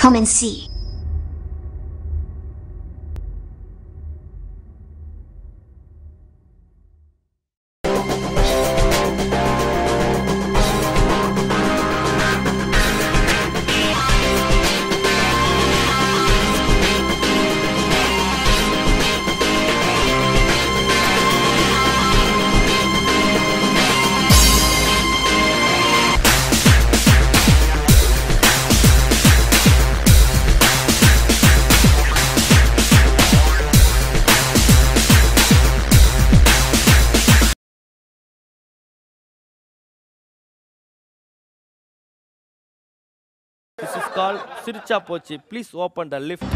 Come and see. This is called Siricha Pochi. Please open the lift.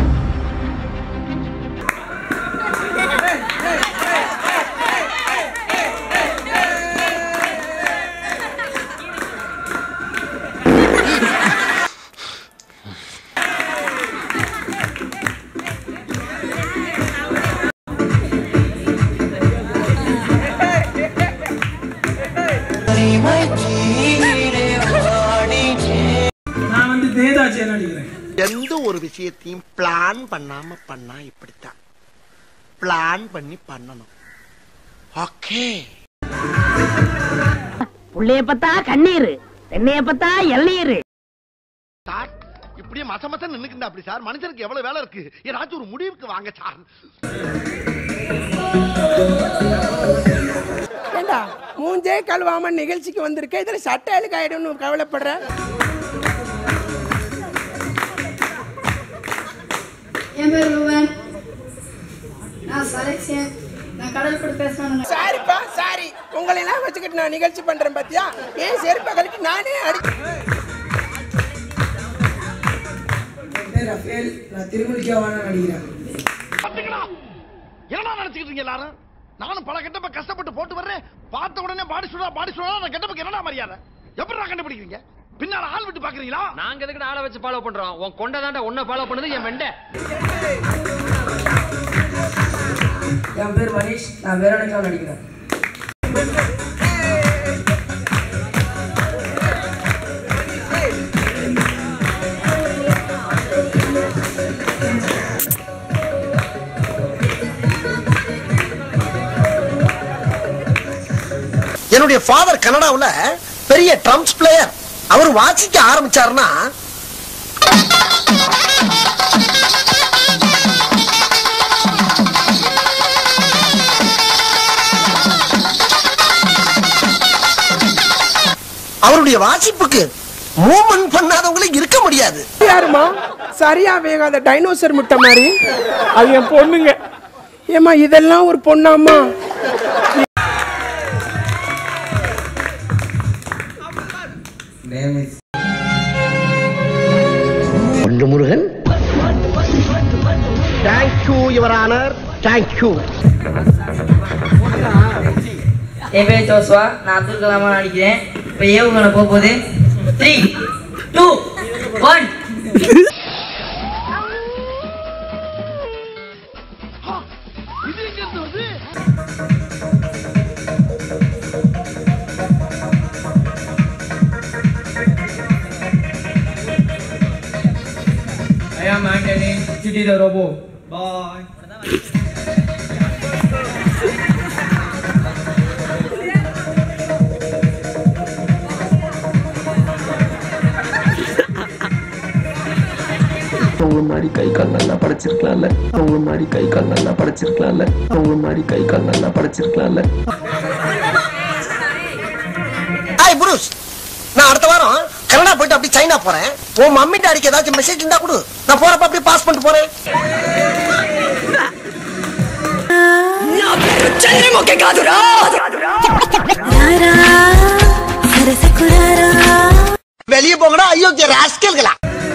நான் வந்து தேதாச்சியை நடிக்கிறேன் எந்த ஒரு விஷயத்தையும் பிளான் பண்ணாம பண்ணா இப்படித்தான் பிளான் பண்ணி பண்ணணும் ஓகே புள்ளைய பத்தா கண்ணீர் தென்னைய பத்தா எள்ளீர் சார் இப்படியே மச மச நின்னுக்குண்டா அப்படி சார் மனுஷனுக்கு எவ்வளவு வேலை இருக்கு ஏதாச்சும் ஒரு முடிவுக்கு வாங்க சார் ஏண்டா மூஞ்சே கழுவாம நிகழ்ச்சிக்கு வந்திருக்க இதுல சட்டை அழுக்காயிடும்னு கவலைப்படுற என் பேர் ரூபன் நான் சலெக்ஷன் நான் கடல் கூட பேசுவேன் சாரிப்பா சாரி உங்களை எல்லாம் வச்சுக்கிட்டு நான் நிகழ்ச்சி பண்றேன் பாத்தியா ஏன் செருப்பை கழட்டி நானே அடி ரஃபேல் நான் திருமணிக்காவான நடிக்கிறேன் பாத்தீங்களா என்னடா நினைச்சுக்கிட்டு இருக்கீங்க எல்லாரும் நானும் பல கெட்டப்ப கஷ்டப்பட்டு போட்டு வர்றேன் பார்த்த உடனே பாடி சுடா பாடி சுடா நான் கெட்டப்புக்கு என்னடா மரியாதை எப்படி நான் கண்டுபிடிக்கிறீங்க பின்னால ஆள் விட்டு பாக்குறீங்களா நாங்க எதுக்கு ஆளை வச்சு ஃபாலோ பண்றோம் உன் கொண்ட தாண்டா உன்னை ஃபாலோ பண்ணது என் வெண்டை என் பேர் மனிஷ் நான் வேரணிக்காக நடிக்கிறேன் என்னுடைய ஃபாதர் கனடாவுல பெரிய ட்ரம்ஸ் பிளேயர் அவர் வாசிக்க ஆரம்பிச்சாருன்னா அவருடைய வாசிப்புக்கு மூவ்மெண்ட் பண்ணாதவங்களே இருக்க முடியாது யாருமா சரியா வேகாத டைனோசர் முட்டை மாதிரி அது என் பொண்ணுங்க ஏமா இதெல்லாம் ஒரு பொண்ணாமா ஒன்று Murugan thank you your honour thank you என் பேர் ஜோஸ்வா நான் அப்துல் கலாமா நடிக்கிறேன் இப்போ ஏவுகணை போக போகுது த்ரீ டூ ஒன் இது எங்க இருந்து வருது I am Anthony, Chitty the Robo. Bye. அவங்க மாதிரி கை கால் நல்லா படைச்சிருக்கலாம்ல அவங்க மாதிரி கை கால் நல்லா படைச்சிருக்கலாம்ல அவங்க மாதிரி கை கால் நல்லா படைச்சிருக்கலாம்ல ஹாய் புருஷ் நான் அடுத்த வாரம் கனடா போயிட்டு அப்படி சைனா போறேன் உன் மம்மி டாடிக்கு ஏதாச்சும் மெசேஜ் இருந்தா கொடு நான் போறப்ப அப்படியே பாஸ் பண்ணிட்டு போறேன் வெளியே போங்கடா ஐயோ ராஸ்கல்களா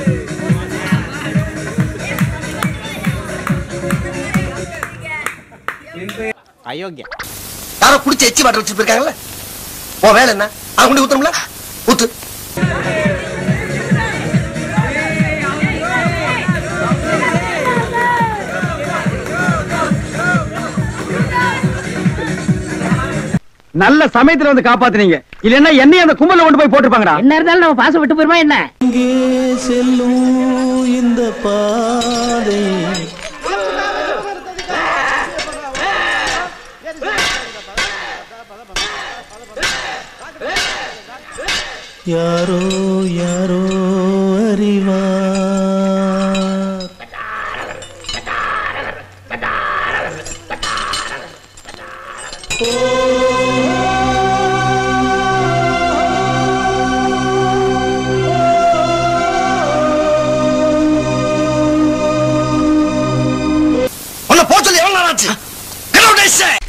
அயோக்கியா யாரோ குடிச்சு எச்சி வாட்டர் வச்சுட்டு போயிருக்காங்கல்ல உன் வேலை என்ன அவங்க கொண்டு ஊத்துறோம்ல ஊத்து நல்ல சமயத்துல வந்து காப்பாத்துனீங்க இல்லன்னா என்னையும் அந்த கும்பல கொண்டு போய் போட்டுருப்பாங்கடா என்ன இருந்தாலும் நம்ம பாசம் விட்டு போயிருமா என்ன செல்லும் இந்த பாதை யாரோ யாரோ அறிவார் உன்னை போச்சல் எவ்வளவு நாள் ஆச்சு என்ன உடைய